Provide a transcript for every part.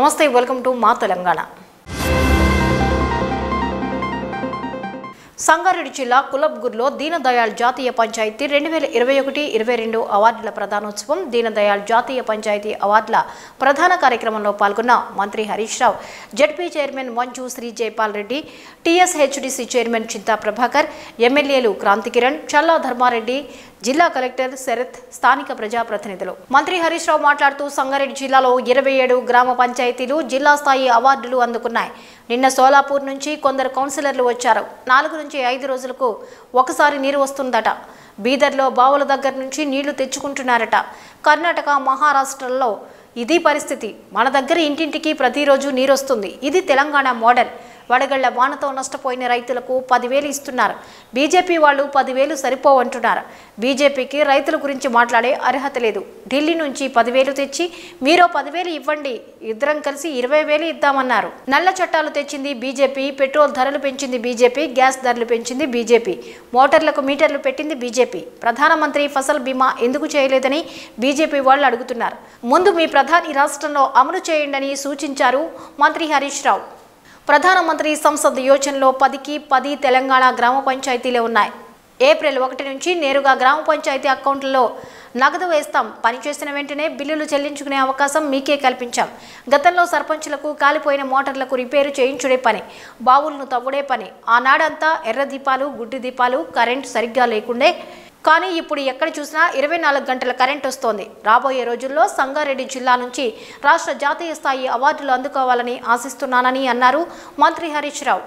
నమస్తే welcome to మా తెలంగాణ సంగారెడ్డి జిల్లా కులబ్గుర్లో దీనదయాళ్ జాతీయ పంచాయతీ రెండు వేల ఇరవై ఒకటి ఇరవై రెండు అవార్డుల ప్రధానోత్సవం దీనదయాళ్ జాతీయ పంచాయతీ అవార్డుల ప్రధాన కార్యక్రమంలో పాల్గొన్న మంత్రి Harish Rao Z P chairman Manju Sri Jaipal Reddy T S H D C chairman Chinta Prabhakar ఎమ్మెల్యేలు క్రాంతి కిరణ్ చల్లా ధర్మారెడ్డి జిల్లా కలెక్టర్ శరత్ స్థానిక ప్రజాప్రతినిధులు మంత్రి హరీష్ రావు మాట్లాడుతూ సంగారెడ్డి జిల్లాలో ఇరవై ఏడు గ్రామ పంచాయతీలు జిల్లా స్థాయి అవార్డులు అందుకున్నాయి నిన్న సోలాపూర్ నుంచి కొందరు కౌన్సిలర్లు వచ్చారు నాలుగు నుంచి ఐదు రోజులకు ఒకసారి నీరు వస్తుందట బీదర్లో బావుల దగ్గర నుంచి నీళ్లు తెచ్చుకుంటున్నారట కర్ణాటక మహారాష్ట్రలో ఇది పరిస్థితి మన దగ్గర ఇంటింటికి ప్రతిరోజు నీరు వస్తుంది ఇది తెలంగాణ మోడల్ వడగళ్ల వానతో నష్టపోయిన రైతులకు పదివేలు ఇస్తున్నారు బీజేపీ వాళ్ళు పదివేలు సరిపోవంటున్నారు బీజేపీకి రైతుల గురించి మాట్లాడే అర్హత లేదు ఢిల్లీ నుంచి పదివేలు తెచ్చి మీరో పదివేలు ఇవ్వండి ఇద్దరం కలిసి ఇరవై వేలు ఇద్దామన్నారు నల్ల చట్టాలు తెచ్చింది బీజేపీ పెట్రోల్ ధరలు పెంచింది బీజేపీ గ్యాస్ ధరలు పెంచింది బీజేపీ మోటార్లకు మీటర్లు పెట్టింది బీజేపీ ప్రధానమంత్రి ఫసల్ బీమా ఎందుకు చేయలేదని బీజేపీ వాళ్ళు అడుగుతున్నారు ముందు మీ ప్రధాని రాష్ట్రంలో అమలు చేయండి సూచించారు మంత్రి హరీష్ రావు ప్రధానమంత్రి సంసద్ యోజనలో పదికి పది తెలంగాణ గ్రామ పంచాయతీలే ఉన్నాయి ఏప్రిల్ ఒకటి నుంచి నేరుగా గ్రామ పంచాయతీ అకౌంట్లలో నగదు వేస్తాం పనిచేసిన వెంటనే బిల్లులు చెల్లించుకునే అవకాశం మీకే కల్పించాం గతంలో సర్పంచులకు కాలిపోయిన మోటార్లకు రిపేరు చేయించుడే పని బావులను తవ్వుడే పని ఆనాడంతా ఎర్ర దీపాలు గుడ్డి దీపాలు కరెంట్ సరిగ్గా లేకుండే కానీ ఇప్పుడు ఎక్కడ చూసినా ఇరవై నాలుగు గంటల కరెంట్ వస్తోంది రాబోయే రోజుల్లో సంగారెడ్డి జిల్లా నుంచి రాష్ట్ర జాతీయ స్థాయి అవార్డులు అందుకోవాలని ఆశిస్తున్నానని అన్నారు మంత్రి హరీష్ రావు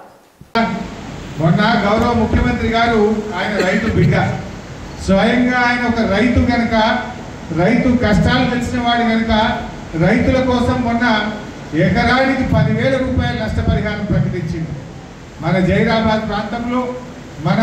మొన్న గౌరవ ముఖ్యమంత్రి గారు ఆయన రైతు బిడ్డ స్వయంగా ఆయన ఒక రైతు గనక రైతు కష్టాలు తెలిసిన వాడు గనక రైతుల కోసం మొన్న ఎకరానికి పదివేల రూపాయల నష్టపరిహారం ప్రకటించింది మన జైరాబాద్ ప్రాంతంలో మన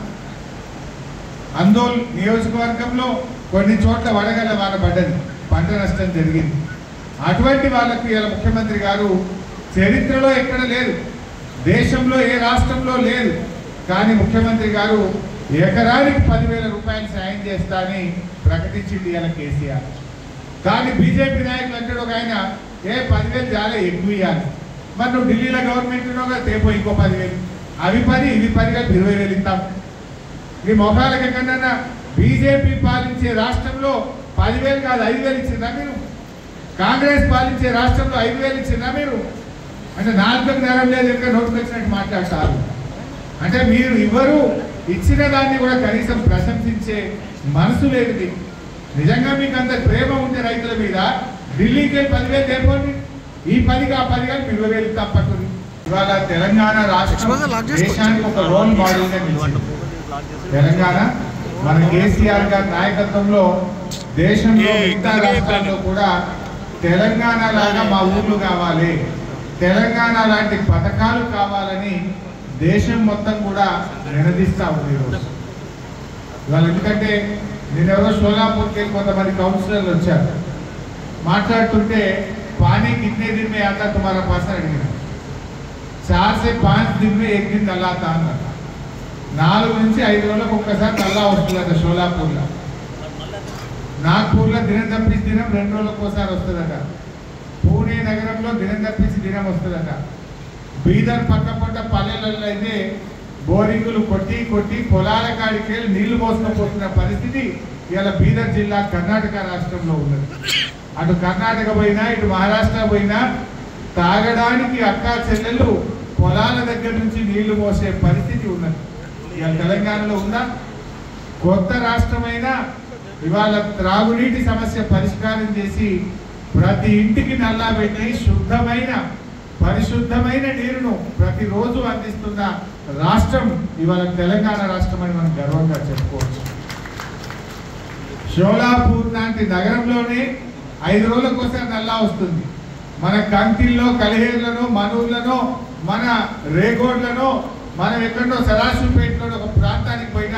అందోల్ నియోజకవర్గంలో కొన్ని చోట్ల వడగల వాన పడ్డది పంట నష్టం జరిగింది అటువంటి వాళ్ళకు ఇలా ముఖ్యమంత్రి గారు చరిత్రలో ఎక్కడ లేదు దేశంలో ఏ రాష్ట్రంలో లేదు కానీ ముఖ్యమంత్రి గారు ఎకరానికి పదివేల రూపాయలు సాయం చేస్తా అని ప్రకటించింది ఇలా కేసీఆర్ కానీ బీజేపీ నాయకులు అంటాడు ఒక ఆయన ఏ పదివేలు చాలా ఎక్కువ ఇవ్వాలి మరి నువ్వు ఢిల్లీలో గవర్నమెంట్ ఉన్నావుగా తేపో ఇంకో పదివేలు అవి పది ఇవి పది కలిపి ఇరవై వేలు ఇస్తాం ఈ మొఖాలకి ఎక్కడన్నా బీజేపీ పాలించే రాష్ట్రంలో పదివేలు కాదు ఐదు వేలు ఇచ్చిందా మీరు కాంగ్రెస్ పాలించే రాష్ట్రంలో ఐదు వేలు ఇచ్చిందా మీరు అంటే నాలుగు నేరం లేదు ఇంకా నోటుకు వచ్చినట్టు మాట్లాడతారు అంటే మీరు ఇవ్వరు ఇచ్చిన దాన్ని కూడా కనీసం ప్రశంసించే మనసు లేదు మీకు నిజంగా మీకు అంత ప్రేమ ఉంది రైతుల మీద ఢిల్లీకి వెళ్ళి పదివేలు తెప్పండి ఈ పదికి ఆ పది కలిపి ఇరవై వేలు తప్పట్టుంది ఇవాళ తెలంగాణ రాష్ట్రం దేశానికి ఒక రోల్ మోడల్గా నిలిచింది తెలంగాణ మన కేసీఆర్ గారి నాయకత్వంలో దేశంలో మిగతా రాష్ట్రాల్లో కూడా తెలంగాణ లాగా మా ఊర్లు కావాలి తెలంగాణ లాంటి పథకాలు కావాలని దేశం మొత్తం కూడా నినదిస్తా ఉంది ఈరోజు ఇవాళ ఎందుకంటే నేను ఎవరో షోలాపూర్కి వెళ్ళి కొంతమంది కౌన్సిలర్లు వచ్చారు మాట్లాడుతుంటే పానీ కిतने दिन में आता तुम्हारा पास అడిగిన చార్ से पांच दिन में एक दिन నల్లాతా అన్నారు నాలుగు నుంచి ఐదు రోజులకు ఒక్కసారి నల్లా వస్తుందట షోలాపూర్లో నాగ్పూర్లో దినం తప్పించి దినం రెండు రోజులకు ఒకసారి వస్తుందట పూణే నగరంలో దినం తప్పించి దినం వస్తుందట బీదర్ పక్క పట్ట పల్లెలలో అయితే బోరింగులు కొట్టి కొట్టి పొలాల కాడికి వెళ్ళి నీళ్లు మోసుకుపోతున్న పరిస్థితి ఇవాళ బీదర్ జిల్లా కర్ణాటక రాష్ట్రంలో ఉన్నది అటు కర్ణాటక పోయినా ఇటు మహారాష్ట్ర పోయినా తాగడానికి అక్కా చెల్లెలు పొలాల దగ్గర నుంచి నీళ్లు మోసే పరిస్థితి ఉన్నది ఇవాళ తెలంగాణలో ఉందా కొత్త రాష్ట్రమైనా ఇవాళ త్రాగునీటి సమస్య పరిష్కారం చేసి ప్రతి ఇంటికి నల్లా పెట్టి శుద్ధమైన పరిశుద్ధమైన నీరును ప్రతిరోజు అందిస్తున్న రాష్ట్రం ఇవాళ తెలంగాణ రాష్ట్రం అని మనం గర్వంగా చెప్పుకోవచ్చు షోలాపూర్ లాంటి నగరంలోనే ఐదు రోజులకు ఒకసారి నల్లా వస్తుంది మన కంకిల్లో కలిహేర్లను మనూర్లను మన రేగోడ్లను మనం ఎక్కడో సదాశివపేటలో ఒక ప్రాంతానికి పోయినా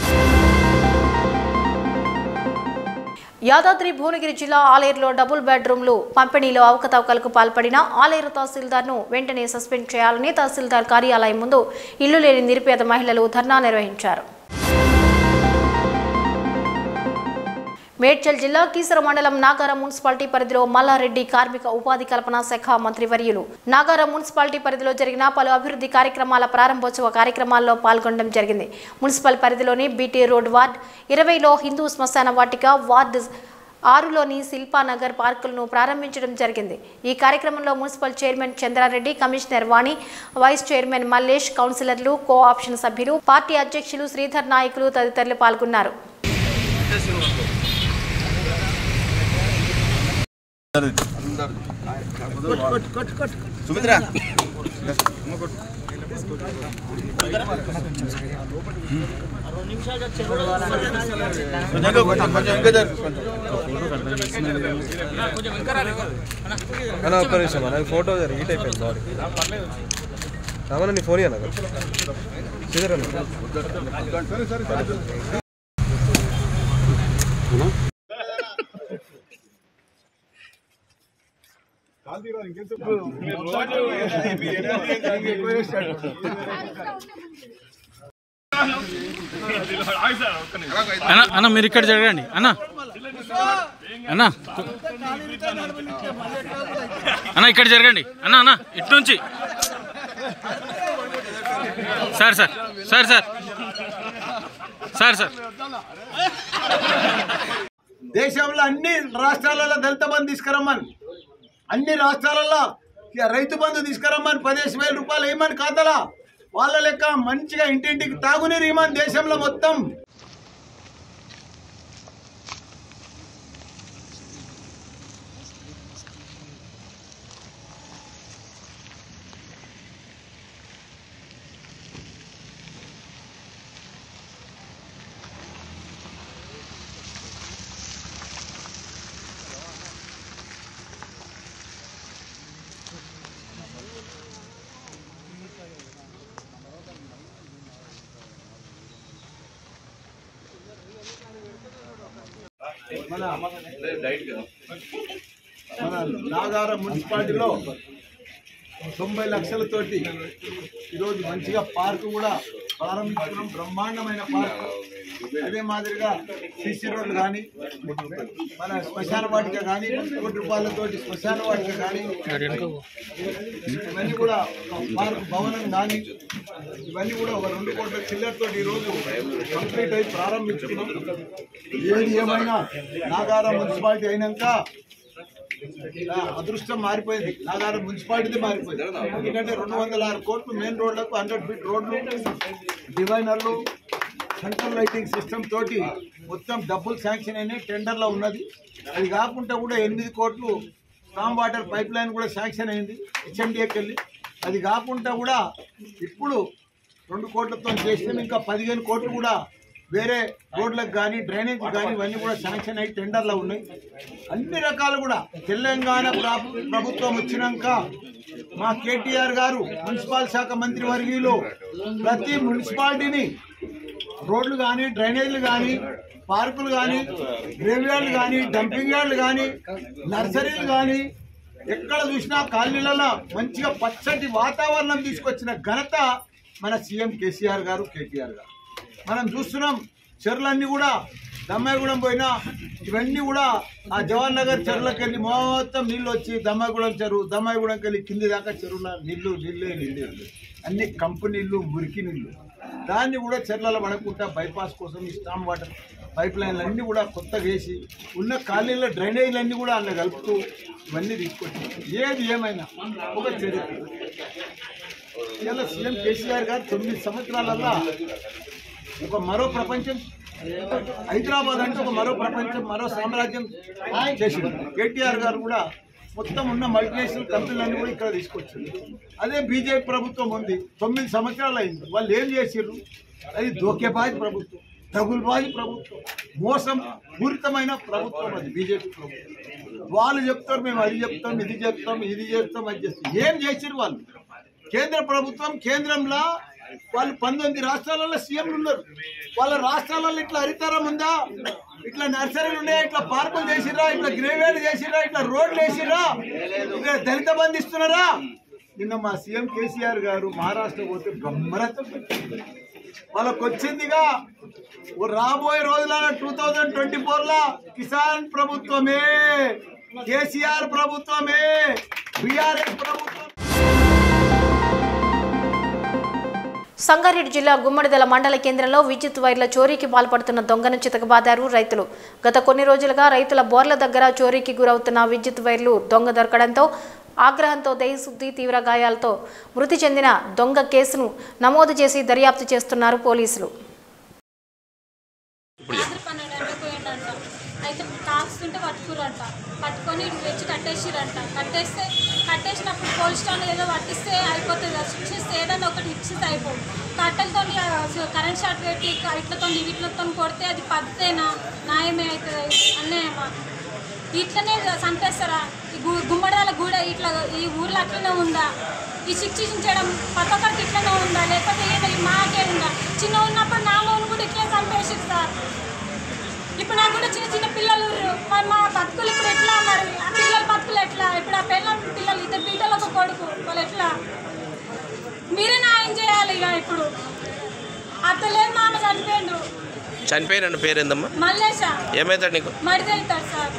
యాదాద్రి భువనగిరి జిల్లా ఆలేరులో డబుల్ బెడ్రూమ్లు పంపిణీలో అవకతవకలకు పాల్పడిన ఆలేరు తహసీల్దార్ను వెంటనే సస్పెండ్ చేయాలని తహసీల్దార్ కార్యాలయం ముందు ఇల్లు లేని నిరుపేద మహిళలు ధర్నా నిర్వహించారు మేడ్చల్ జిల్లా కీసర మండలం నాగారం మున్సిపాలిటీ పరిధిలో మల్లారెడ్డి కార్మిక ఉపాధి కల్పన శాఖ మంత్రివర్యులు నాగారం మున్సిపాలిటీ పరిధిలో జరిగిన పలు అభివృద్ధి కార్యక్రమాల ప్రారంభోత్సవ కార్యక్రమాల్లో పాల్గొనడం జరిగింది మున్సిపల్ పరిధిలోని బీటీ రోడ్ వార్డ్ ఇరవైలో హిందూ శ్మశాన వాటిక వార్డు ఆరులోని శిల్పానగర్ పార్కులను ప్రారంభించడం జరిగింది ఈ కార్యక్రమంలో municipal chairman Chandrareddy commissioner Vani vice chairman Mallesh కౌన్సిలర్లు కో ఆప్షన్ సభ్యులు పార్టీ అధ్యక్షులు శ్రీధర్ నాయకులు తదితరులు పాల్గొన్నారు సుమిత్ర కొంచెం కొంచెం కొంచెం ఇంకా జరుగు కొంచెం అన్న ఒక్క నిమిషం అన్న ఫోటో హీట్ అయిపోయింది బాడీ రామన్న నీ ఫోన్ అన్న శ్రీధర్ అన్న అన్న అన్న మీరు ఇక్కడ జరగండి అన్న అన్న అన్న ఇక్కడ జరగండి అన్న అన్న ఇటు నుంచి sir sir sir sir sir sir దేశంలో అన్ని రాష్ట్రాలలో దళిత బంధు తీసుకురమ్మని అన్ని రాష్ట్రాలలో ఇక రైతు బంధు తీసుకురమ్మని పదిహేను వేల రూపాయలు వేయమని ఖాతాలా వాళ్ళ లెక్క మంచిగా ఇంటింటికి తాగునీరు ఇమ్మని దేశంలో మొత్తం మన మన నాగారం మున్సిపాలిటీలో తొంభై లక్షలతోటి ఈరోజు మంచిగా పార్కు కూడా ప్రారంభించడం బ్రహ్మాండమైన పార్కు అదే మాదిరిగా సిసి రోడ్లు కానీ మన శ్మశాన వాటిక కానీ కోటి రూపాయలతోటి శ్మశాన వాటిక కానీ ఇవన్నీ కూడా ఒక పార్కు భవనం కానీ ఇవన్నీ కూడా ఒక రెండు కోట్ల చిల్లరతో ఈరోజు కంప్లీట్ అయి ప్రారంభించుకున్నాం ఏది ఏమైనా నాగారం మున్సిపాలిటీ అయినాక నా అదృష్టం మారిపోయింది నాగారం మున్సిపాలిటీ మారిపోయింది ఎందుకంటే రెండు వందల ఆరు కోట్లు మెయిన్ రోడ్లకు హండ్రెడ్ ఫీట్ రోడ్లు డివైనర్లు సెంట్రల్ లైటింగ్ సిస్టమ్ తోటి మొత్తం డబ్బులు శాంక్షన్ అయినాయి టెండర్లో ఉన్నది అది కాకుండా కూడా ఎనిమిది కోట్లు స్టామ్ వాటర్ పైప్ లైన్ కూడా శాంక్షన్ అయింది హెచ్ఎండిఏకి వెళ్ళి అది కాకుండా కూడా ఇప్పుడు రెండు కోట్లతో చేసినాం ఇంకా పదిహేను కోట్లు కూడా వేరే రోడ్లకు కానీ డ్రైనేజ్ కానీ ఇవన్నీ కూడా శాంక్షన్ అయ్యి టెండర్లో ఉన్నాయి అన్ని రకాలు కూడా తెలంగాణ ప్రభు- ప్రభుత్వం వచ్చినాక మా కేటీఆర్ గారు మున్సిపల్ శాఖ మంత్రి వర్గీయులు ప్రతి మున్సిపాలిటీని రోడ్లు కానీ డ్రైనేజీలు కానీ పార్కులు కానీ గ్రేవ్యార్డ్లు కానీ డంపింగ్ యార్డ్లు కానీ నర్సరీలు కానీ ఎక్కడ చూసినా కాలనీలలో మంచిగా పచ్చటి వాతావరణం తీసుకొచ్చిన ఘనత మన సీఎం కేసీఆర్ గారు కేటీఆర్ గారు మనం చూస్తున్నాం చెరువులన్నీ కూడా దమ్మాయిగూడెం పోయినా ఇవన్నీ కూడా ఆ జవహర్ నగర్ చెరువులకు వెళ్ళి మొత్తం నీళ్ళు వచ్చి దమ్మాయిగూడెం చెరువు దమ్మాయిగూడెంకి వెళ్ళి కింది దాకా చెరువుల నీళ్లు నీళ్ళే నీళ్ళే అన్ని కంపు నీళ్లు మురికి నీళ్లు దాన్ని కూడా చెర్లలో పడకుండా బైపాస్ కోసం ఈ స్టామ్ వాటర్ పైప్ లైన్లు అన్నీ కూడా కొత్తగా వేసి ఉన్న ఖాళీల డ్రైనేజీలన్నీ కూడా అందులో కలుపుతూ ఇవన్నీ తీసుకొచ్చి ఏది ఏమైనా ఒక చరిత్ర ఇలా సీఎం కేసీఆర్ గారు తొమ్మిది సంవత్సరాలల్లా ఒక మరో ప్రపంచం హైదరాబాద్ అంటే ఒక మరో ప్రపంచం మరో సామ్రాజ్యం చేసింది కేటీఆర్ గారు కూడా మొత్తం ఉన్న మల్టీనేషనల్ కంపెనీలన్నీ కూడా ఇక్కడ తీసుకొచ్చింది అదే బీజేపీ ప్రభుత్వం ఉంది తొమ్మిది సంవత్సరాలు అయింది వాళ్ళు ఏం చేసిర్రు అది దోకేబాజీ ప్రభుత్వం తగులుబాజీ ప్రభుత్వం మోసం పూరితమైన ప్రభుత్వం అది బీజేపీ ప్రభుత్వం వాళ్ళు చెప్తారు మేము అది చెప్తాం ఇది చెప్తాం ఇది చేస్తాం అది చేస్తాం ఏం చేసిర్రు వాళ్ళు కేంద్ర ప్రభుత్వం కేంద్రంలో వాళ్ళు పంతొమ్మిది రాష్ట్రాలలో సీఎంలు ఉన్నారు వాళ్ళ రాష్ట్రాలలో ఇట్లా హరితారం ఉందా ఇట్లా నర్సరీలు ఉన్నాయా ఇట్లా పార్కులు చేసిర్రా ఇట్లా గ్రేవేడ్ చేసిర్రా ఇట్లా రోడ్లు వేసిర్రా ఇక్కడ దళిత బంధు ఇస్తున్నారా నిన్న మా సీఎం కేసీఆర్ గారు మహారాష్ట్ర పోతే బ్రహ్మరథం పెట్టారు. వాళ్ళకు వచ్చిందిగా ఓ రాబోయే రోజులలో టూ థౌజండ్ ట్వంటీ ఫోర్ లా కిసాన్ ప్రభుత్వమే కేసీఆర్ ప్రభుత్వమే బీఆర్ఎస్ ప్రభుత్వం సంగారెడ్డి జిల్లా గుమ్మడిదల మండల కేంద్రంలో విద్యుత్ వైర్ల చోరీకి పాల్పడుతున్న దొంగను చితకబాదారు రైతులు గత కొన్ని రోజులుగా రైతుల బోర్ల దగ్గర చోరీకి గురవుతున్న విద్యుత్ వైర్లు దొంగ దొరకడంతో ఆగ్రహంతో దేహశుద్ధి తీవ్ర గాయాలతో మృతి చెందిన దొంగ కేసును నమోదు చేసి దర్యాప్తు చేస్తున్నారు పోలీసులు రాత్రి పన్నెండు గంటలకు పోయిండంట అయితే కాస్తుంటే పట్టుకురంట పట్టుకొని ఇటు తెచ్చి కట్టేసిరంట కట్టేస్తే కట్టేసినప్పుడు పోలీస్ స్టేషన్ ఏదో పట్టిస్తే అయిపోతుంది అది శిక్షిస్తే ఏదైనా ఒకటి ఇచ్చిస్తే అయిపో కట్టెలతో కరెంట్ షాట్ పెట్టి ఇట్లతో వీటిలతో కొడితే అది పద్ధతేనా న్యాయమే అవుతుంది అన్యాయమా ఇట్లనే చంపేస్తారా ఈ గు- గుమ్మడాల గూడ ఇట్లా ఈ ఊర్లో అట్లనే ఉందా ఈ శిక్షించడం ప్రతి ఒక్కరికి ఇట్లనే ఉందా లేకపోతే ఏదో ఈ మాకే ఉందా చిన్న ఉన్నప్పుడు నా లోన్ కూడా ఇట్లే చంపేసి సార్ ఇప్పుడు నాకు కూడా చిన్న చిన్న పిల్లలు ఉర్రు. మరి మా బతుకులు ఇప్పుడు ఎట్లా మరి ఆ పిల్లల బతుకులు ఎట్లా ఇప్పుడు ఆ పిల్లల పిల్లలు ఇద్దరు బిడ్డలు ఒక కొడుకు వాళ్ళు ఎట్లా మీరే న్యాయం చేయాలి ఇక ఇప్పుడు అత్తలేదు మామ చనిపోయిండు చనిపోయిన పేరు ఏందమ్మా మల్లేశ ఏమవుతాడు నీకు మడిది అవుతాడు సార్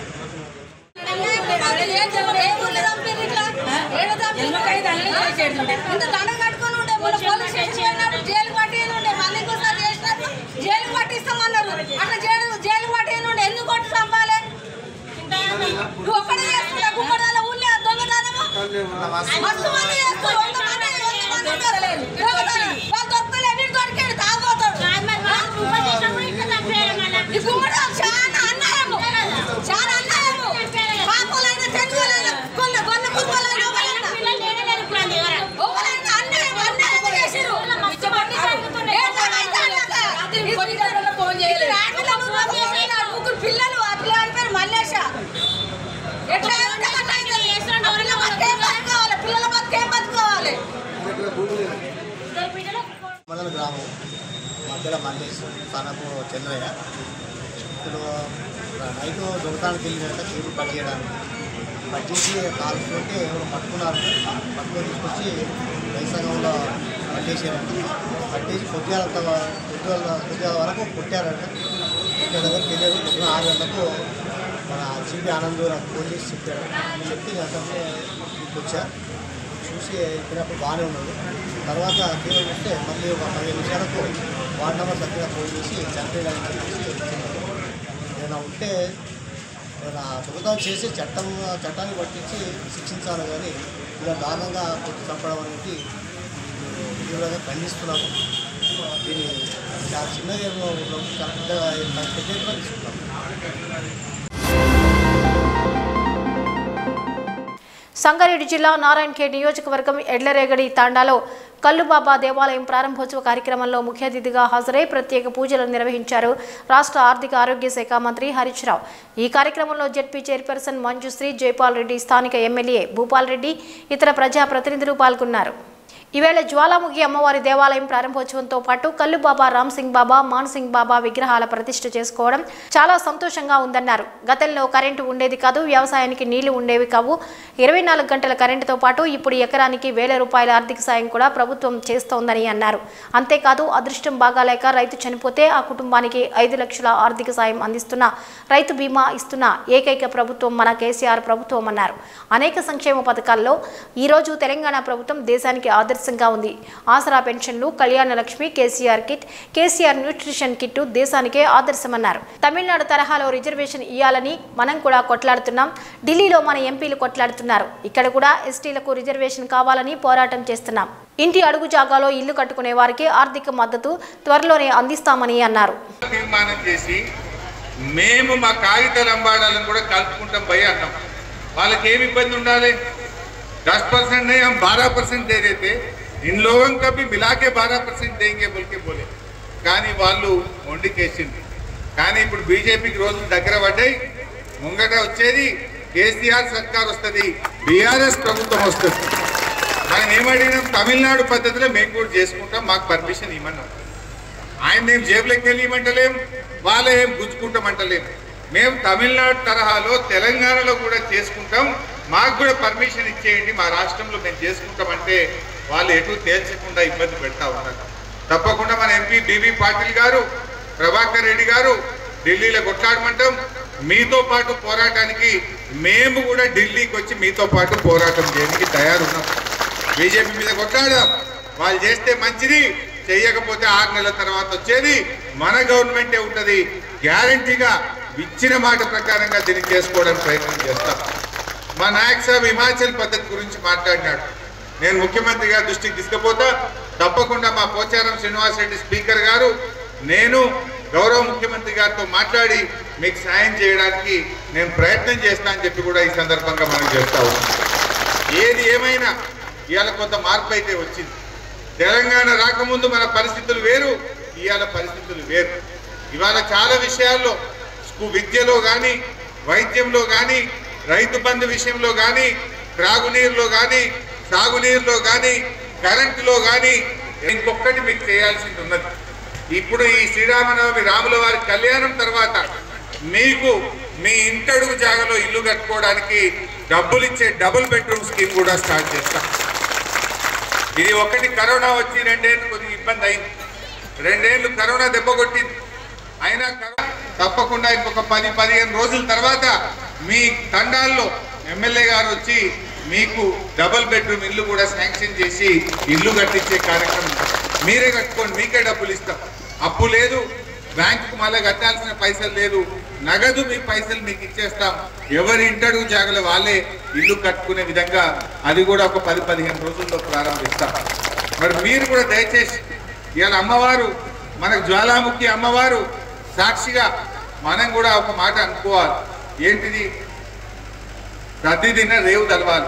జైలు పట్టిండే మళ్ళీ ఇంకోసారి చేసినట్టు జైలు పట్టిస్తామన్నారు అట్లా జైలు జైలు పట్టిండే ఎందుకు కొట్టి చంపాలి నువ్వు ఒక్కడే చేస్తున్నా గుమ్మడాల ఊళ్ళో దొంగతనము మస్తు మంది చేస్తారు వంద మంది వంద మంది ఉన్నారు దొంగతనం. వాళ్ళు దొరకలే వీడు దొరికాడు తాగుతాడు ఈ గుమ్మడాలు చాలా అన్యాయము చాలా అన్యాయము పాపలైన తెలుగులైన కొల్ల కొల్ల కుక్కలైన ఎవరైనా ఎవరైనా అన్యాయం అన్యాయం చేసిర్రు ముగ్గురు పిల్లలు ఆ పిల్లల పేరు మల్లేష ఎట్లా ఉంటే అట్లా అవుతుంది. ఆ పిల్ల బతికేం బతుకోవాలి పిల్లల బతికేం బతుకోవాలి మండల గ్రామం మధ్యలో మల్లేష్ తనకు చంద్రయ్య ఇప్పుడు నైట్ దొంగతానికి వెళ్ళినట్ట చీరు కట్ చేయడానికి కట్ చేసి కాల్చుకుంటే ఎవరు పట్టుకున్నారు పట్టుకొని తీసుకొచ్చి వైసంగంలో కట్టేసారంట కట్టేసి పొద్దుగాలంత పొద్దుగాల పొద్దుగాల వరకు కొట్టారంట ఇక్కడ దగ్గర తెలియదు పొద్దున ఆరు గంటలకు మన సిపి ఆనంద్ నాకు ఫోన్ చేసి చెప్పాడు చెప్తే అతన్ని వచ్చా చూసి ఇచ్చినప్పుడు బాగానే ఉన్నాడు తర్వాత తీరం వస్తే మళ్ళీ ఒక పదిహేను నిమిషాలకు వార్డ్ నెంబర్ సరిగ్గా ఫోన్ చేసి చంపేయడానికి చెప్పేసి ఏదైనా ఉంటే ఏదైనా దొంగతనం చేసి చట్టం చట్టాన్ని పట్టించి శిక్షించాలి కానీ ఇలా దారుణంగా కొట్టి చంపడం అనేది తీవ్రంగా ఖండిస్తున్నాము దీన్ని చాలా చిన్నగా ఏమో చాలా పెద్దగా పెద్ద ఎత్తున తీసుకుంటాం సంగారెడ్డి జిల్లా నారాయణఖేడ్ నియోజకవర్గం ఎడ్లరేగడి తాండాలో కల్లుబాబా దేవాలయం ప్రారంభోత్సవ కార్యక్రమంలో ముఖ్య అతిథిగా హాజరై ప్రత్యేక పూజలు నిర్వహించారు రాష్ట్ర ఆర్థిక ఆరోగ్య శాఖ మంత్రి హరీష్ రావు ఈ కార్యక్రమంలో జెడ్పీ చైర్పర్సన్ మంజుశ్రీ జైపాల్ రెడ్డి స్థానిక ఎమ్మెల్యే భూపాల్ రెడ్డి ఇతర ప్రజాప్రతినిధులు పాల్గొన్నారు ఈవేళ జ్వాలాముఖి అమ్మవారి దేవాలయం ప్రారంభోత్సవంతో పాటు కల్లుబాబా రామ్ సింగ్ బాబా మాన్ సింగ్ బాబా విగ్రహాల ప్రతిష్ఠ చేసుకోవడం చాలా సంతోషంగా ఉందన్నారు గతంలో కరెంటు ఉండేది కాదు వ్యవసాయానికి నీళ్లు ఉండేవి కావు ఇరవై నాలుగు గంటల కరెంటుతో పాటు ఇప్పుడు ఎకరానికి వేల రూపాయల ఆర్థిక సాయం కూడా ప్రభుత్వం చేస్తోందని అన్నారు అంతేకాదు అదృష్టం బాగాలేక రైతు చనిపోతే ఆ కుటుంబానికి ఐదు లక్షల ఆర్థిక సాయం అందిస్తున్న రైతు బీమా ఇస్తున్న ఏకైక ప్రభుత్వం మన కేసీఆర్ ప్రభుత్వం అన్నారు అనేక సంక్షేమ పథకాల్లో ఈరోజు తెలంగాణ ప్రభుత్వం దేశానికి ఆదర్శంగా ఉంది ఆసరా పెన్షన్లు Kalyana Lakshmi KCR kit KCR nutrition kit దేశానికే ఆదర్శమన్నారు తమిళనాడు తరహాలో రిజర్వేషన్ ఇవ్వాలని మనం కూడా కొట్లాడుతున్నాం ఢిల్లీలో మన ఎంపీలు కొట్లాడుతున్నారు ఇక్కడ కూడా ఎస్టీలకు రిజర్వేషన్ కావాలని పోరాటం చేస్తున్నాం ఇంటి అడుగు జాగాలో ఇల్లు కట్టుకునే వారికి ఆర్థిక మద్దతు త్వరలోనే అందిస్తామని అన్నారు తీర్మానం చేసి మేము మా కాగితాల అంబాడాలను కూడా కలుపుకుంటాం భయ అన్నాం వాళ్ళకి ఏమి ఇబ్బంది ఉండాలి दस परसेंट नहीं हम बारह परसेंट दे देते इन लोगों का भी मिला के बारह परसेंट देंगे बोल के बोले కానీ వాళ్ళు మొండికేసింది కానీ ఇప్పుడు బీజేపీకి రోజులు దగ్గర పడ్డాయి ముంగట వచ్చేది కేసీఆర్ సర్కార్ వస్తుంది బీఆర్ఎస్ ప్రభుత్వం వస్తుంది మనం ఏమడిగినాం తమిళనాడు పద్ధతిలో మేము కూడా చేసుకుంటాం మాకు పర్మిషన్ ఇవ్వమన్నాం ఆయన మేము జేబులోకి వెళ్ళి ఇవ్వమంటలేం వాళ్ళే ఏం గుంజుకుంటామంటలేం మేము తమిళనాడు తరహాలో తెలంగాణలో కూడా చేసుకుంటాం మాకు కూడా పర్మిషన్ ఇచ్చేయండి మా రాష్ట్రంలో మేము చేసుకుంటామంటే వాళ్ళు ఎటు తేల్చకుండా ఇబ్బంది పెడతా ఉన్నారు తప్పకుండా మన ఎంపీ బీబీ పాటిల్ గారు ప్రభాకర్ రెడ్డి గారు ఢిల్లీలో కొట్లాడమంటాం మీతో పాటు పోరాటానికి మేము కూడా ఢిల్లీకి వచ్చి మీతో పాటు పోరాటం చేయడానికి తయారున్నాం బీజేపీ మీద కొట్లాడాం వాళ్ళు చేస్తే మంచిది చేయకపోతే ఆరు నెలల తర్వాత వచ్చేది మన గవర్నమెంటే ఉంటుంది గ్యారంటీగా ఇచ్చిన మాట ప్రకారంగా దీన్ని చేసుకోవడానికి ప్రయత్నం చేస్తాం మా నాయక్ సాబ్ హిమాచల్ పద్ధతి గురించి మాట్లాడినాడు నేను ముఖ్యమంత్రి గారి దృష్టికి తీసుకుపోతా తప్పకుండా మా పోచారం శ్రీనివాసరెడ్డి స్పీకర్ గారు నేను గౌరవ ముఖ్యమంత్రి గారితో మాట్లాడి మీకు సాయం చేయడానికి నేను ప్రయత్నం చేస్తా అని చెప్పి కూడా ఈ సందర్భంగా మనం చేస్తా ఉన్నాం ఏది ఏమైనా ఇవాళ కొంత మార్పు అయితే వచ్చింది తెలంగాణ రాకముందు మన పరిస్థితులు వేరు ఇవాళ పరిస్థితులు వేరు ఇవాళ చాలా విషయాల్లో స్కూ- విద్యలో కానీ వైద్యంలో కానీ రైతు బంధు విషయంలో కానీ త్రాగునీరులో కానీ సాగునీరులో కానీ కరెంటులో కానీ ఇంకొకటి మీకు చేయాల్సింది ఉన్నది ఇప్పుడు ఈ శ్రీరామనవమి రాముల వారి కళ్యాణం తర్వాత మీకు మీ ఇంటడుగు జాగలో ఇల్లు కట్టుకోవడానికి డబ్బులు ఇచ్చే డబుల్ బెడ్రూమ్ స్కీమ్ కూడా స్టార్ట్ చేస్తాం ఇది ఒకటి కరోనా వచ్చి రెండేళ్ళు కొద్దిగా ఇబ్బంది అయింది రెండేళ్ళు కరోనా దెబ్బ కొట్టింది అయినా కరోనా తప్పకుండా ఇంకొక పది పదిహేను రోజుల తర్వాత మీ తండాల్లో ఎమ్మెల్యే గారు వచ్చి మీకు డబుల్ బెడ్రూమ్ ఇల్లు కూడా శాంక్షన్ చేసి ఇల్లు కట్టించే కార్యక్రమం మీరే కట్టుకోండి మీకే డబ్బులు ఇస్తాం అప్పు లేదు బ్యాంకుకు మళ్ళీ కట్టాల్సిన పైసలు లేదు నగదు మీ పైసలు మీకు ఇచ్చేస్తాం ఎవరి ఇంటడుగు జాగలు వాళ్ళే ఇల్లు కట్టుకునే విధంగా అది కూడా ఒక పది పదిహేను రోజుల్లో ప్రారంభిస్తాం మరి మీరు కూడా దయచేసి ఇవాళ అమ్మవారు మనకు జ్వాలాముఖి అమ్మవారు సాక్షిగా మనం కూడా ఒక మాట అనుకోవాలి ఏంటిది ప్రతి దిన రేవు తలవాలి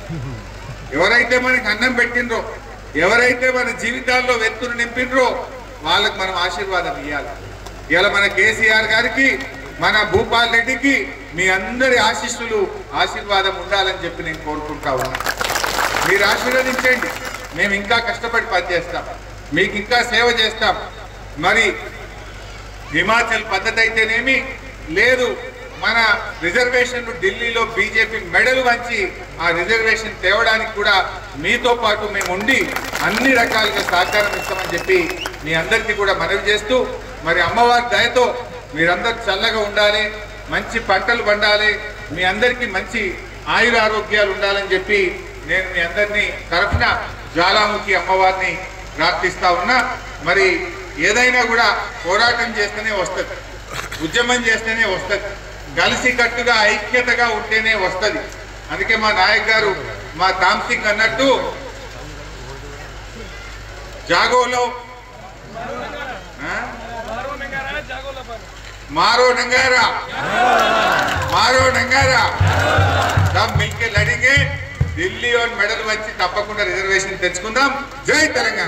ఎవరైతే మనకి అన్నం పెట్టినరో ఎవరైతే మన జీవితాల్లో వెత్తులు నింపినరో వాళ్ళకి మనం ఆశీర్వాదం ఇవ్వాలి ఇలా మన కేసీఆర్ గారికి మన భూపాల్ రెడ్డికి మీ అందరి ఆశీస్సులు ఆశీర్వాదం ఉండాలని చెప్పి నేను కోరుకుంటా ఉన్నా మీరు ఆశీర్వదించండి మేము ఇంకా కష్టపడి పనిచేస్తాం మీకు ఇంకా సేవ చేస్తాం మరి హిమాచల్ పద్ధతి అయితేనేమి లేదు మన రిజర్వేషన్లు ఢిల్లీలో బీజేపీ మెడలు వంచి ఆ రిజర్వేషన్ తేవడానికి కూడా మీతో పాటు మేము ఉండి అన్ని రకాలుగా సహకారం ఇస్తామని చెప్పి మీ అందరికీ కూడా మనవి చేస్తూ మరి అమ్మవారి దయతో మీరందరూ చల్లగా ఉండాలి మంచి పంటలు పండాలి మీ అందరికీ మంచి ఆయుర ఆరోగ్యాలు ఉండాలని చెప్పి నేను మీ అందరినీ తరఫున జ్వాలాముఖి అమ్మవారిని ప్రార్థిస్తా ఉన్నా మరి ఏదైనా కూడా పోరాటం చేస్తేనే వస్తుంది ఉద్యమం చేస్తేనే వస్తుంది కలిసి కట్టుగా ఐక్యతగా ఉంటేనే వస్తుంది అందుకే మా నాయక్ గారు మా తాంసింగ్ అన్నట్టు జాగోలో ఆ? मारो नंगारा मारो नंगारा सब मिलके लड़ेंगे ఢిల్లీ और మెడల్ వచ్చి తప్పకుండా రిజర్వేషన్ తెచ్చుకుందాం జై తెలంగాణ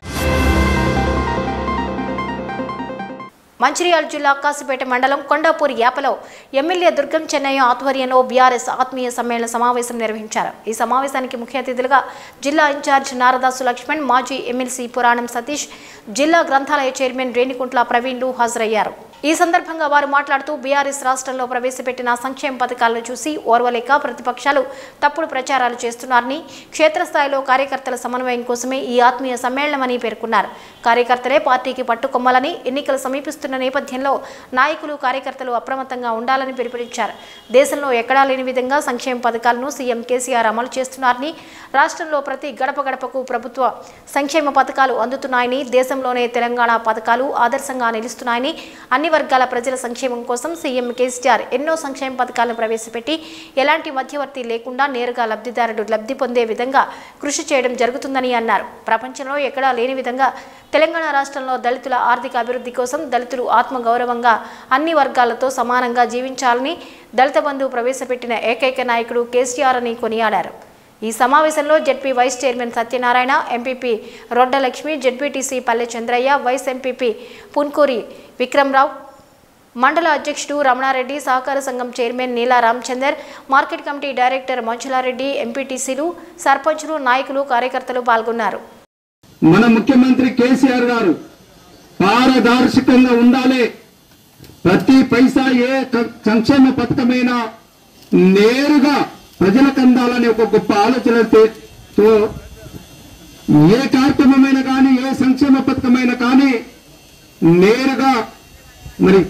మంచిర్యాల జిల్లా కాసిపేట మండలం కొండాపూర్ యాపలో ఎమ్మెల్యే దుర్గం చెన్నయ్య ఆధ్వర్యంలో బీఆర్ఎస్ ఆత్మీయ సమ్మేళన సమావేశం నిర్వహించారు ఈ సమావేశానికి ముఖ్య అతిథులుగా జిల్లా ఇన్ఛార్జ్ నారదాసు లక్ష్మణ్ మాజీ ఎమ్మెల్సీ పురాణం సతీష్ జిల్లా గ్రంథాలయ చైర్మన్ రేణికుంట్ల ప్రవీణ్లు హాజరయ్యారు ఈ సందర్భంగా వారు మాట్లాడుతూ బీఆర్ఎస్ రాష్ట్రంలో ప్రవేశపెట్టిన సంక్షేమ పథకాలను చూసి ఓర్వలేక ప్రతిపక్షాలు తప్పుడు ప్రచారాలు చేస్తున్నారని క్షేత్రస్థాయిలో కార్యకర్తల సమన్వయం కోసమే ఈ ఆత్మీయ సమ్మేళనమని పేర్కొన్నారు కార్యకర్తలే పార్టీకి పట్టుకొమ్మాలని ఎన్నికలు సమీపిస్తున్న నేపథ్యంలో నాయకులు కార్యకర్తలు అప్రమత్తంగా ఉండాలని పిలుపునిచ్చారు దేశంలో ఎక్కడా లేని విధంగా సంక్షేమ పథకాలను సీఎం కేసీఆర్ అమలు చేస్తున్నారని రాష్ట్రంలో ప్రతి గడప గడపకు ప్రభుత్వ సంక్షేమ పథకాలు అందుతున్నాయని దేశంలోనే తెలంగాణ పథకాలు ఆదర్శంగా నిలుస్తున్నాయని అన్ని వర్గాల ప్రజల సంక్షేమం కోసం సీఎం కేసీఆర్ ఎన్నో సంక్షేమ పథకాలను ప్రవేశపెట్టి ఎలాంటి మధ్యవర్తి లేకుండా నేరుగా లబ్ధిదారుడు లబ్ధి పొందే విధంగా కృషి చేయడం జరుగుతుందని అన్నారు ప్రపంచంలో ఎక్కడా లేని విధంగా తెలంగాణ రాష్ట్రంలో దళితుల ఆర్థిక అభివృద్ధి కోసం దళితులు ఆత్మగౌరవంగా అన్ని వర్గాలతో సమానంగా జీవించాలని దళిత బంధు ప్రవేశపెట్టిన ఏకైక నాయకుడు కేసీఆర్ అని కొనియాడారు ఈ సమావేశంలో ZP vice chairman Satyanarayana MPP Roddalakshmi ZPTC Palle Chandraiah vice MPP Punkuri Vikramarao మండల అధ్యక్షుడు రమణారెడ్డి సహకార సంఘం chairman Neela Ramachander market committee director Manchulareddy ఎంపీటీసీలు సర్పంచులు నాయకులు కార్యకర్తలు పాల్గొన్నారు మన ముఖ్యమంత్రి కేసీఆర్ గారు పారదర్శకంగా ఉండాలి ప్రతి పైసా ఏ క- సంక్షేమ పథకమైనా నేరుగా ప్రజలకు అందాలని ఒక గొప్ప ఆలోచనతో ఏ కార్యక్రమమైనా కానీ ఏ సంక్షేమ పథకమైనా కానీ నేరుగా మరి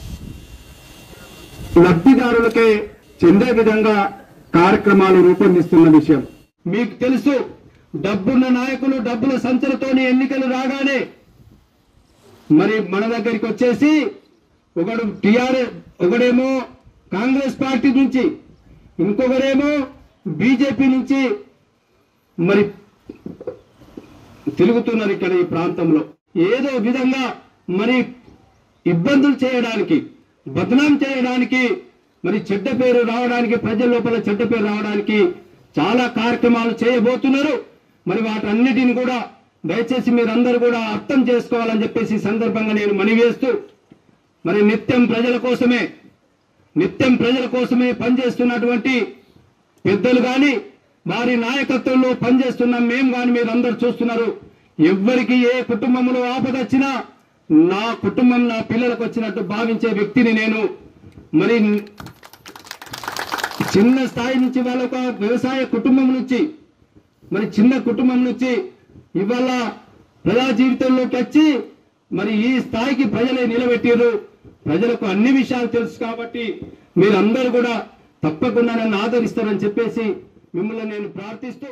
లబ్ధిదారులకే చెందే విధంగా కార్యక్రమాలు రూపొందిస్తున్న విషయం మీకు తెలుసు డబ్బున్న నాయకులు డబ్బుల సంచలతోని ఎన్నికలు రాగానే మరి మన దగ్గరికి వచ్చేసి ఒకడు టిఆర్ఎస్ ఒకడేమో కాంగ్రెస్ పార్టీ నుంచి ఇంకొకరేమో బీజేపీ నుంచి మరి తిరుగుతున్నారు ఇక్కడ ఈ ప్రాంతంలో ఏదో విధంగా మరి ఇబ్బందులు చేయడానికి బదనాం చేయడానికి మరి చెడ్డ పేరు రావడానికి ప్రజల లోపల చెడ్డ పేరు రావడానికి చాలా కార్యక్రమాలు చేయబోతున్నారు మరి వాటన్నిటిని కూడా దయచేసి మీరందరూ కూడా అర్థం చేసుకోవాలని చెప్పేసి ఈ సందర్భంగా నేను మనవి చేస్తూ మరి నిత్యం ప్రజల కోసమే నిత్యం ప్రజల కోసమే పనిచేస్తున్నటువంటి పెద్దలు కానీ వారి నాయకత్వంలో పనిచేస్తున్న మేము కానీ మీరు అందరు చూస్తున్నారు ఎవ్వరికి ఏ కుటుంబంలో ఆపద వచ్చినా నా కుటుంబం నా పిల్లలకు వచ్చినట్టు భావించే వ్యక్తిని నేను మరి చిన్న స్థాయి నుంచి వాళ్ళ ఒక వ్యవసాయ కుటుంబం నుంచి మరి చిన్న కుటుంబం నుంచి ఇవాళ ప్రజా జీవితంలోకి వచ్చి మరి ఈ స్థాయికి ప్రజలే నిలబెట్టారు ప్రజలకు అన్ని విషయాలు తెలుసు కాబట్టి మీరందరూ కూడా తప్పకుండా నన్ను ఆదరిస్తారని చెప్పేసి మిమ్మల్ని నేను ప్రార్థిస్తూ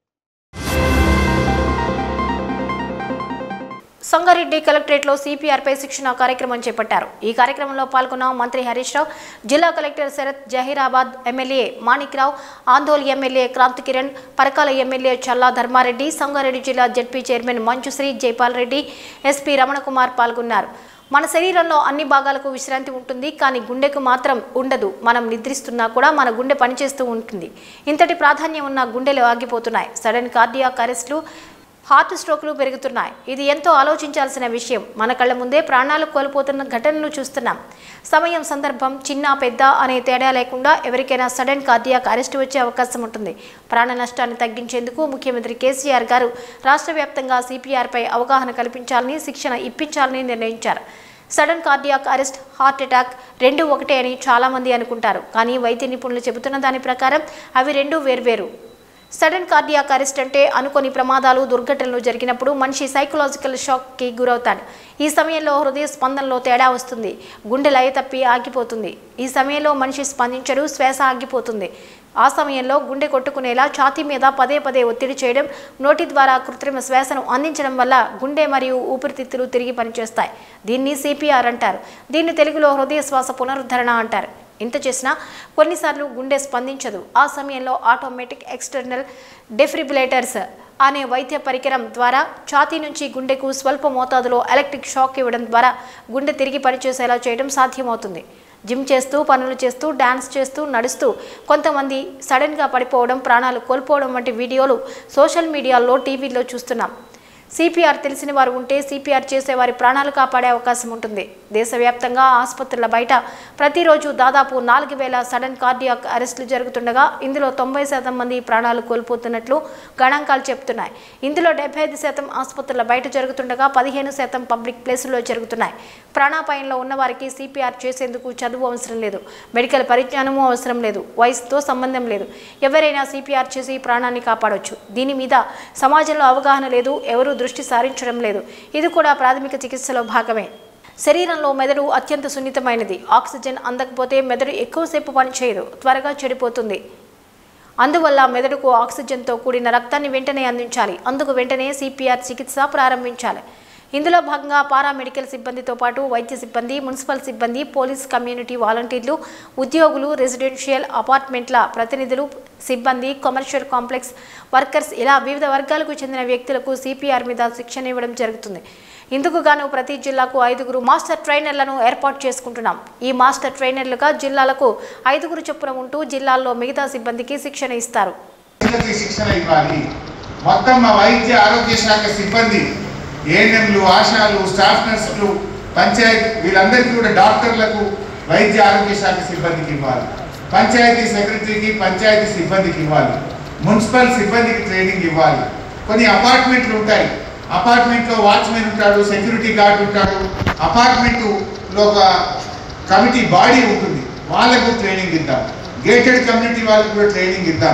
సంగారెడ్డి కలెక్టరేట్లో సిపిఆర్పై శిక్షణ కార్యక్రమం చేపట్టారు ఈ కార్యక్రమంలో పాల్గొన్న మంత్రి హరీష్ రావు జిల్లా collector Sharath Zaheerabad MLA Manikrao Andole MLA Kranthi Kiran Parakala MLA Challa Dharmareddy Sangareddy జిల్లా ZP chairman Manchushree Jaipal Reddy SP Ramanakumar పాల్గొన్నారు మన శరీరంలో అన్ని భాగాలకు విశ్రాంతి ఉంటుంది కానీ గుండెకు మాత్రం ఉండదు మనం నిద్రిస్తున్నా కూడా మన గుండె పనిచేస్తూ ఉంటుంది ఇంతటి ప్రాధాన్యం ఉన్న గుండెలు ఆగిపోతున్నాయి సడన్ కార్డియాక్ అరెస్టులు హార్ట్ స్ట్రోక్లు పెరుగుతున్నాయి ఇది ఎంతో ఆలోచించాల్సిన విషయం మన కళ్ళ ముందే ప్రాణాలు కోల్పోతున్న ఘటనలు చూస్తున్నాం సమయం సందర్భం చిన్న పెద్ద అనే తేడా లేకుండా ఎవరికైనా సడన్ కార్డియాక్ అరెస్ట్ వచ్చే అవకాశం ఉంటుంది ప్రాణ నష్టాన్ని తగ్గించేందుకు ముఖ్యమంత్రి కేసీఆర్ గారు రాష్ట్ర వ్యాప్తంగా సిపిఆర్పై అవగాహన కల్పించాలని శిక్షణ ఇప్పించాలని నిర్ణయించారు sudden cardiac arrest heart attack రెండు ఒకటే అని చాలామంది అనుకుంటారు కానీ వైద్య నిపుణులు చెబుతున్న దాని ప్రకారం అవి రెండు వేర్వేరు సడన్ కార్డియాక్ అరెస్ట్ అంటే అనుకోని ప్రమాదాలు దుర్ఘటనలు జరిగినప్పుడు మనిషి సైకలాజికల్ షాక్కి గురవుతాడు ఈ సమయంలో హృదయ స్పందనలో తేడా వస్తుంది గుండె లయ తప్పి ఆగిపోతుంది ఈ సమయంలో మనిషి స్పందించడు శ్వాస ఆగిపోతుంది ఆ సమయంలో గుండె కొట్టుకునేలా ఛాతీ మీద పదే పదే ఒత్తిడి చేయడం నోటి ద్వారా కృత్రిమ శ్వాసను అందించడం వల్ల గుండె మరియు ఊపిరితిత్తులు తిరిగి పనిచేస్తాయి దీన్ని సిపిఆర్ అంటారు దీన్ని తెలుగులో హృదయ శ్వాస పునరుద్ధరణ అంటారు ఇంత చేసినా కొన్నిసార్లు గుండె స్పందించదు ఆ సమయంలో ఆటోమేటిక్ ఎక్స్టర్నల్ డెఫ్రిబిలేటర్స్ అనే వైద్య పరికరం ద్వారా ఛాతీ నుంచి గుండెకు స్వల్ప మోతాదులో ఎలక్ట్రిక్ షాక్ ఇవ్వడం ద్వారా గుండె తిరిగి పనిచేసేలా చేయడం సాధ్యమవుతుంది జిమ్ చేస్తూ పనులు చేస్తూ డ్యాన్స్ చేస్తూ నడుస్తూ కొంతమంది సడన్గా పడిపోవడం ప్రాణాలు కోల్పోవడం వంటి వీడియోలు సోషల్ మీడియాలో టీవీలో చూస్తున్నాం సిపిఆర్ తెలిసిన వారు ఉంటే సిపిఆర్ చేసే వారి ప్రాణాలు కాపాడే అవకాశం ఉంటుంది దేశవ్యాప్తంగా ఆసుపత్రుల బయట ప్రతిరోజు దాదాపు నాలుగు వేల సడన్ కార్డియాక్ అరెస్టులు జరుగుతుండగా ఇందులో తొంభై శాతం మంది ప్రాణాలు కోల్పోతున్నట్లు గణాంకాలు చెబుతున్నాయి ఇందులో డెబ్బై ఐదు శాతం ఆసుపత్రుల బయట జరుగుతుండగా పదిహేను శాతం పబ్లిక్ ప్లేసుల్లో జరుగుతున్నాయి ప్రాణాపాయంలో ఉన్న వారికి సిపిఆర్ చేసేందుకు చదువు అవసరం లేదు మెడికల్ పరిజ్ఞానము అవసరం లేదు వయసుతో సంబంధం లేదు ఎవరైనా సిపిఆర్ చేసి ప్రాణాన్ని కాపాడొచ్చు దీని మీద సమాజంలో అవగాహన లేదు ఎవరూ దృష్టి సారించడం లేదు ఇది కూడా ప్రాథమిక చికిత్సలో భాగమే శరీరంలో మెదడు అత్యంత సున్నితమైనది ఆక్సిజన్ అందకపోతే మెదడు ఎక్కువసేపు పనిచేయదు త్వరగా చెడిపోతుంది అందువల్ల మెదడుకు ఆక్సిజన్తో కూడిన రక్తాన్ని వెంటనే అందించాలి అందుకు వెంటనే సిపిఆర్ చికిత్స ప్రారంభించాలి ఇందులో భాగంగా పారామెడికల్ సిబ్బందితో పాటు వైద్య సిబ్బంది మున్సిపల్ సిబ్బంది పోలీస్ కమ్యూనిటీ వాలంటీర్లు ఉద్యోగులు రెసిడెన్షియల్ అపార్ట్మెంట్ల ప్రతినిధులు సిబ్బంది కమర్షియల్ కాంప్లెక్స్ వర్కర్స్ ఇలా వివిధ వర్గాలకు చెందిన వ్యక్తులకు సిపిఆర్ మీద శిక్షణ ఇవ్వడం జరుగుతుంది ఇందుకు గాను ప్రతి జిల్లాకు ఐదుగురు మాస్టర్ ట్రైనర్లను ఏర్పాటు చేసుకుంటున్నాం ఈ మాస్టర్ ట్రైనర్లుగా జిల్లాలకు ఐదుగురు చొప్పున ఉంటూ జిల్లాల్లో మిగతా సిబ్బందికి శిక్షణ ఇస్తారు ప్రజలకి శిక్షణ ఇవ్వాలి మొత్తం మా వైద్య ఆరోగ్య శాఖ సిబ్బంది ఏఎన్ఎంలు ఆశాలు స్టాఫ్ నర్సులు పంచాయతీ వీళ్ళందరికీ కూడా డాక్టర్లకు వైద్య ఆరోగ్య శాఖ సిబ్బందికి ఇవ్వాలి పంచాయతీ సెక్రటరీకి పంచాయతీ సిబ్బందికి ఇవ్వాలి మున్సిపల్ సిబ్బందికి ట్రైనింగ్ ఇవ్వాలి కొన్ని అపార్ట్మెంట్లు ఉంటాయి అపార్ట్మెంట్లో వాచ్మెన్ ఉంటాడు సెక్యూరిటీ గార్డ్ ఉంటాడు అపార్ట్మెంట్లో ఒక కమిటీ బాడీ ఉంటుంది వాళ్ళకు ట్రైనింగ్ ఇద్దాం గేటెడ్ కమ్యూనిటీ వాళ్ళకు కూడా ట్రైనింగ్ ఇద్దాం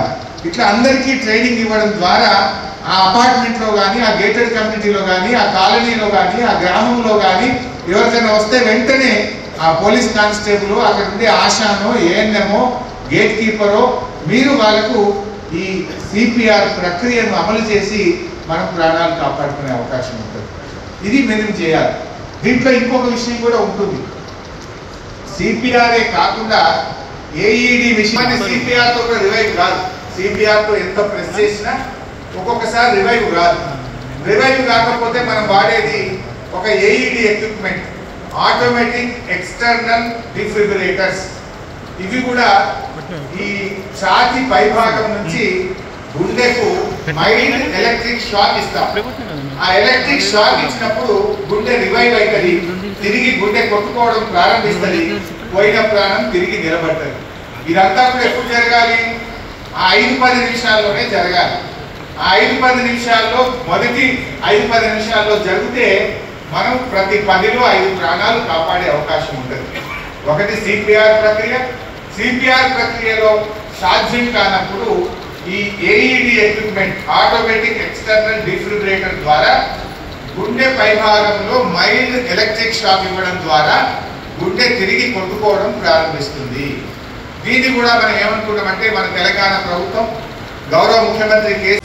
ఇట్లా అందరికీ ట్రైనింగ్ ఇవ్వడం ద్వారా ఆ అపార్ట్మెంట్లో కానీ ఆ గేటెడ్ కమ్యూనిటీలో కానీ ఆ కాలనీలో కానీ ఆ గ్రామంలో కానీ ఎవరికైనా వస్తే వెంటనే ఆ పోలీస్ కానిస్టేబుల్ అక్కడ ఉండే ఆశానో ఏఎన్ఎమో గేట్ కీపరో మీరు వాళ్ళకు ఈ సిపిఆర్ ప్రక్రియను అమలు చేసి మనం ప్రాణాలు కాపాడుకునే అవకాశం ఉంటుంది ఇది మనం చేయాలి దీంట్లో ఇంకొక విషయం కూడా ఉంటుంది సిపిఆర్ఏ కాకుండా ఏఈడి విషయాన్ని సిపిఆర్ తో కూడా రివైవ్ కాదు సిపిఆర్ తో ఎంత ప్రెస్ చేసినా ఒక్కొక్కసారి రివైవ్ కాదు రివైవ్ కాకపోతే మనం వాడేది ఒక AED equipment automatic external defibrillators ఇవి కూడా ఈ ఛాతి పైభాగం నుంచి గుండెకు మైల్డ్ ఎలక్ట్రిక్ షాక్ ఇస్తాం ఆ ఎలక్ట్రిక్ షాక్ ఇచ్చినప్పుడు గుండె రివైవ్ అవుతుంది తిరిగి గుండె కొట్టుకోవడం ప్రారంభిస్తుంది పోయిన ప్రాణం తిరిగి నిలబడుతుంది ఇదంతా కూడా ఎప్పుడు జరగాలి ఆ ఐదు పది నిమిషాల్లోనే జరగాలి ఆ ఐదు పది నిమిషాల్లో మొదటి ఐదు పది నిమిషాల్లో జరిగితే మనం ప్రతి పదిలో ఐదు ప్రాణాలు కాపాడే అవకాశం ఉంటుంది ఒకటి సిపిఆర్ ప్రక్రియ సిపిఆర్ ప్రక్రియలో సాధ్యం కానప్పుడు ఈ AED equipment automatic external defibrillator ద్వారా గుండె పైభాగంలో మైల్డ్ ఎలక్ట్రిక్ షాక్ ఇవ్వడం ద్వారా గుండె తిరిగి కొట్టుకోవడం ప్రారంభిస్తుంది దీన్ని కూడా మనం ఏమనుకుంటామంటే మన తెలంగాణ ప్రభుత్వం గౌరవ ముఖ్యమంత్రి కె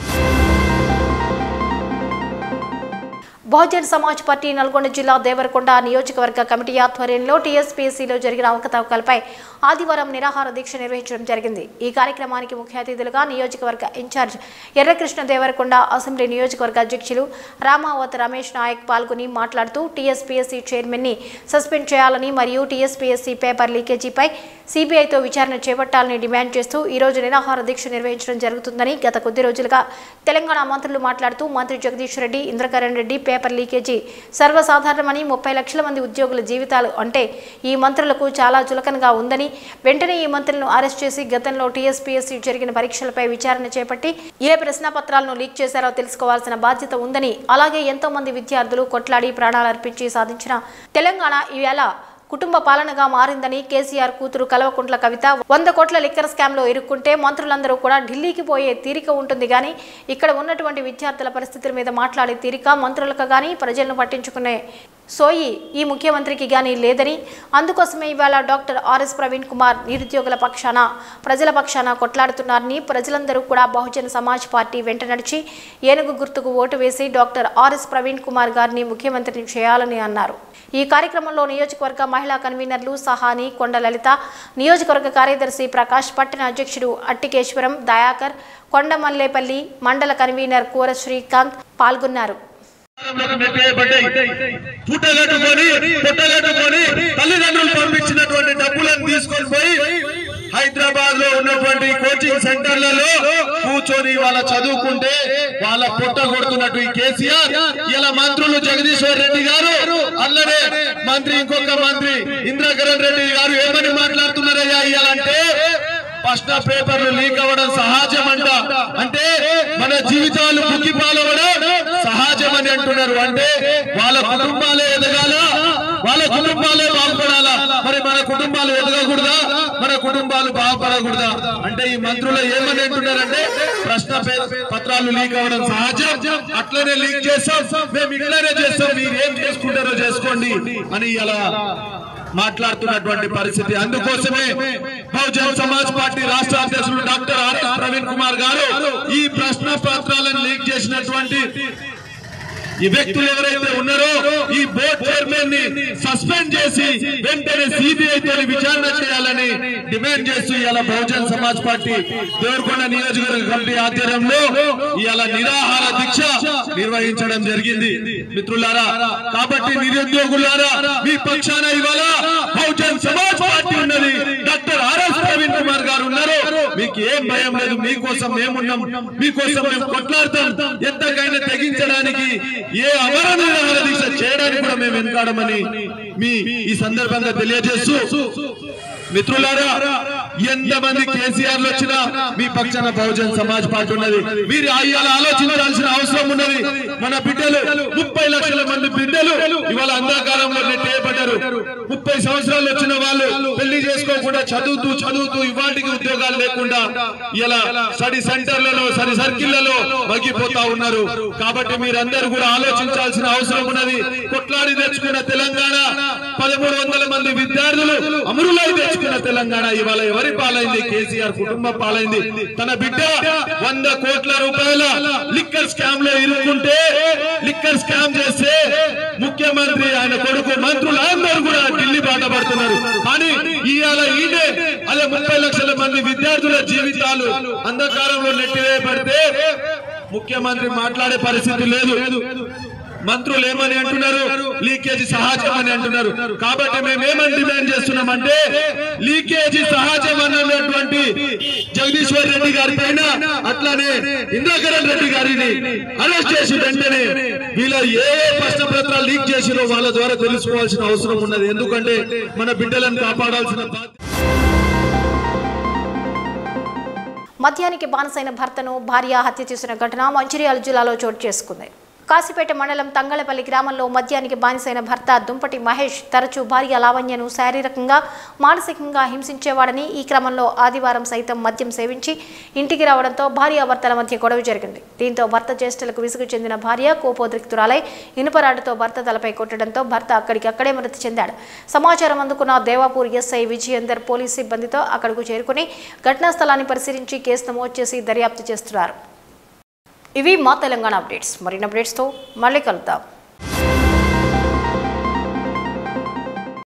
బహుజన్ సమాజ్ పార్టీ నల్గొండ జిల్లా దేవరకొండ నియోజకవర్గ కమిటీ ఆధ్వర్యంలో టీఎస్పీఎస్సీలో జరిగిన అవకతవకలపై ఆదివారం నిరాహార దీక్ష నిర్వహించడం జరిగింది ఈ కార్యక్రమానికి ముఖ్య అతిథులుగా నియోజకవర్గ ఇన్ఛార్జ్ ఎర్రకృష్ణ దేవరకొండ అసెంబ్లీ నియోజకవర్గ అధ్యక్షులు రామావత్ రమేష్ నాయక్ పాల్గొని మాట్లాడుతూ టీఎస్పీఎస్సీ చైర్మన్ని సస్పెండ్ చేయాలని మరియు టీఎస్పీఎస్సీ పేపర్ లీకేజీపై సిబిఐతో విచారణ చేపట్టాలని డిమాండ్ చేస్తూ ఈ రోజు నిరాహార దీక్ష నిర్వహించడం జరుగుతుందని గత కొద్ది రోజులుగా తెలంగాణ మంత్రులు మాట్లాడుతూ మంత్రి జగదీష్ రెడ్డి ఇంద్రకరణ్ రెడ్డి పేపర్ లీకేజీ సర్వసాధారణమని ముప్పై లక్షల మంది ఉద్యోగుల జీవితాలు అంటే ఈ మంత్రులకు చాలా చులకనగా ఉందని వెంటనే ఈ మంత్రులను అరెస్ట్ చేసి గతంలో టీఎస్పీఎస్సీ జరిగిన పరీక్షలపై విచారణ చేపట్టి ఏ ప్రశ్నపత్రాలను లీక్ చేశారో తెలుసుకోవాల్సిన బాధ్యత ఉందని అలాగే ఎంతో మంది విద్యార్థులు కొట్లాడి ప్రాణాలు అర్పించి సాధించిన తెలంగాణ ఈవేళ కుటుంబ పాలనగా మారిందని కేసీఆర్ కూతురు కల్వకుంట్ల కవిత వంద కోట్ల లిక్కర్ స్కామ్లో ఇరుక్కుంటే మంత్రులందరూ కూడా ఢిల్లీకి పోయే తీరిక ఉంటుంది కానీ ఇక్కడ ఉన్నటువంటి విద్యార్థుల పరిస్థితుల మీద మాట్లాడే తీరిక మంత్రులకు కానీ ప్రజలను పట్టించుకునే సోయి ఈ ముఖ్యమంత్రికి కానీ లేదని అందుకోసమే ఇవాళ డాక్టర్ ఆర్ఎస్ ప్రవీణ్ కుమార్ నిరుద్యోగుల పక్షాన ప్రజల పక్షాన కొట్లాడుతున్నారని ప్రజలందరూ కూడా బహుజన సమాజ్ పార్టీ వెంట నడిచి ఏనుగు గుర్తుకు ఓటు వేసి డాక్టర్ ఆర్ఎస్ ప్రవీణ్ కుమార్ గారిని ముఖ్యమంత్రిని చేయాలని అన్నారు ఈ కార్యక్రమంలో నియోజకవర్గ మహిళా కన్వీనర్లు సహాని కొండ లలిత నియోజకవర్గ కార్యదర్శి ప్రకాష్ పట్టణ అధ్యక్షుడు అట్టికేశ్వరం దయాకర్ కొండమల్లేపల్లి మండల కన్వీనర్ కూర శ్రీకాంత్ పాల్గొన్నారు పుట్టగట్టుకొని పుట్టగట్టుకొని తల్లిదండ్రులు పంపించినటువంటి డబ్బులను తీసుకొని పోయి హైదరాబాద్ లో ఉన్నటువంటి కోచింగ్ సెంటర్లలో కూర్చొని వాళ్ళ చదువుకుంటే వాళ్ళ పుట్ట కొడుతున్నట్టు ఈ కేసీఆర్ ఇలా మంత్రులు జగదీశ్వర్ రెడ్డి గారు అల్లనే మంత్రి ఇంకొక మంత్రి ఇంద్రకరణ్ రెడ్డి గారు ఏమని మాట్లాడుతున్నారయ్యా ఇయాలంటే ప్రశ్న పేపర్లు లీక్ అవ్వడం సహజం అంట అంటే మన జీవితాలు ముక్కి పాలవడం సహజం అని అంటున్నారు అంటే వాళ్ళ కుటుంబాలే ఎదగాల వాళ్ళ కుటుంబాలే బాగుపడాలా మరి మన కుటుంబాలు ఎదగకూడదా మన కుటుంబాలు బాగుపడకూడదా అంటే ఈ మంత్రులు ఏమని అంటున్నారంటే ప్రశ్న పే- పత్రాలు లీక్ అవ్వడం సహజం అట్లనే లీక్ చేస్తాం మేము ఇట్లనే చేస్తాం మీరు ఏం చేసుకుంటారో చేసుకోండి అని ఇలా మాట్లాడుతున్నటువంటి పరిస్థితి అందుకోసమే బహుజన్ సమాజ్ పార్టీ రాష్ట్ర అధ్యక్షులు డాక్టర్ ఆర్ఎస్ ప్రవీణ్ కుమార్ గారు ఈ ప్రశ్న పత్రాలను లీక్ చేసినటువంటి ఈ వ్యక్తులు ఎవరైతే ఉన్నారో ఈ బోర్డు చైర్మన్ ని సస్పెండ్ చేసి వెంటనే సిబిఐ తో విచారణ చేయాలని డిమాండ్ చేస్తూ ఇవాళ బహుజన్ సమాజ్ పార్టీ దేవరకొండ నియోజకవర్గ కమిటీ ఆధ్వర్యంలో ఇవాళ నిరాహార దీక్ష నిర్వహించడం జరిగింది మిత్రులారా కాబట్టి నిరుద్యోగులారా మీ పక్షాన ఇవాళ బహుజన్ సమాజ్ పార్టీ ఉన్నది డాక్టర్ ఆర్ఎస్ ప్రవీణ్ కుమార్ గారు ఉన్నారు మీకు ఏం భయం లేదు మీకోసం మేమున్నాం మీకోసం మేము కొట్లాడతాం ఎంతకైనా తెగించడానికి ఏ అమర నిరాహార దీక్ష చేయడానికి కూడా మేము వెనుకాడమని మీ ఈ సందర్భంగా తెలియజేస్తూ మిత్రులారా ఎంతమంది కేసీఆర్ వచ్చినా మీ పక్షాన బహుజన్ సమాజ్ పార్టీ ఉన్నది మీరు అయ్యాల ఆలోచించాల్సిన అవసరం ఉన్నది మన బిడ్డలు ముప్పై లక్షల మంది బిడ్డలు ఇవాళ అంధకారంలో నెట్టేయబడ్డారు ముప్పై సంవత్సరాలు వచ్చిన వాళ్ళు పెళ్లి చేసుకోకుండా చదువుతూ చదువుతూ ఇవాటికి ఉద్యోగాలు లేకుండా ఇలా స్టడీ సెంటర్లలో స్టడీ సర్కిళ్లలో మగ్గిపోతా ఉన్నారు కాబట్టి మీరందరూ కూడా ఆలోచించాల్సిన అవసరం ఉన్నది కొట్లాడి తెచ్చుకున్న తెలంగాణ పదమూడు వందల మంది విద్యార్థులు అమరులై తెచ్చుకున్న తెలంగాణ ఇవాళ ఎవరి పాలైంది కేసీఆర్ కుటుంబం పాలైంది తన బిడ్డ వంద కోట్ల రూపాయల లిక్కర్ స్కామ్ లో ఇరుక్కుంటే లిక్కర్ స్కామ్ చేస్తే ముఖ్యమంత్రి ఆయన కొడుకు మంత్రులు అందరూ కూడా ఢిల్లీ బాట పడుతున్నారు కానీ ఇవాళ ఈయనే అదే ముప్పై లక్షల మంది విద్యార్థుల జీవితాలు అంధకారంలో నెట్టివేయబడితే ముఖ్యమంత్రి మాట్లాడే పరిస్థితి లేదు మంత్రులు ఏమని అంటున్నారు లీకేజీ సహజం అని అంటున్నారు కాబట్టి మేము ఏమని డిమాండ్ చేస్తున్నామంటే లీకేజీ సహజం అన్నటువంటి జగదీశ్వర్ రెడ్డి గారి పైన అట్లానే ఇంద్రకరణ్ రెడ్డి గారిని అరెస్ట్ చేసి వెంటనే వీళ్ళ ఏ ఏ ప్రశ్న పత్రాలు లీక్ చేసిరో వాళ్ళ ద్వారా తెలుసుకోవాల్సిన అవసరం ఉన్నది ఎందుకంటే మన బిడ్డలను కాపాడాల్సిన బాధ్యత మద్యానికి బానిసైన భర్తను భార్య హత్య చేసిన ఘటన మంచిర్యాల జిల్లాలో చోటు చేసుకుంది కాసిపేట మండలం తంగళపల్లి గ్రామంలో మద్యానికి బానిసైన భర్త దుంపటి మహేష్ తరచూ భార్య లావణ్యను శారీరకంగా మానసికంగా హింసించేవాడని ఈ క్రమంలో ఆదివారం సైతం మద్యం సేవించి ఇంటికి రావడంతో భార్యాభర్తల మధ్య గొడవ జరిగింది దీంతో భర్త చేష్టలకు విసుగు చెందిన భార్య కోపోద్రిక్తురాలై ఇనుపరాడుతో భర్త తలపై కొట్టడంతో భర్త అక్కడికక్కడే మృతి చెందాడు సమాచారం అందుకున్న దేవాపూర్ ఎస్ఐ విజయేందర్ పోలీస్ సిబ్బందితో అక్కడకు చేరుకుని ఘటనా స్థలాన్ని పరిశీలించి కేసు నమోదు చేసి దర్యాప్తు చేస్తున్నారు ఇవి మా తెలంగాణ అప్డేట్స్ మరిన్ని అప్డేట్స్తో మళ్ళీ కలుద్దాం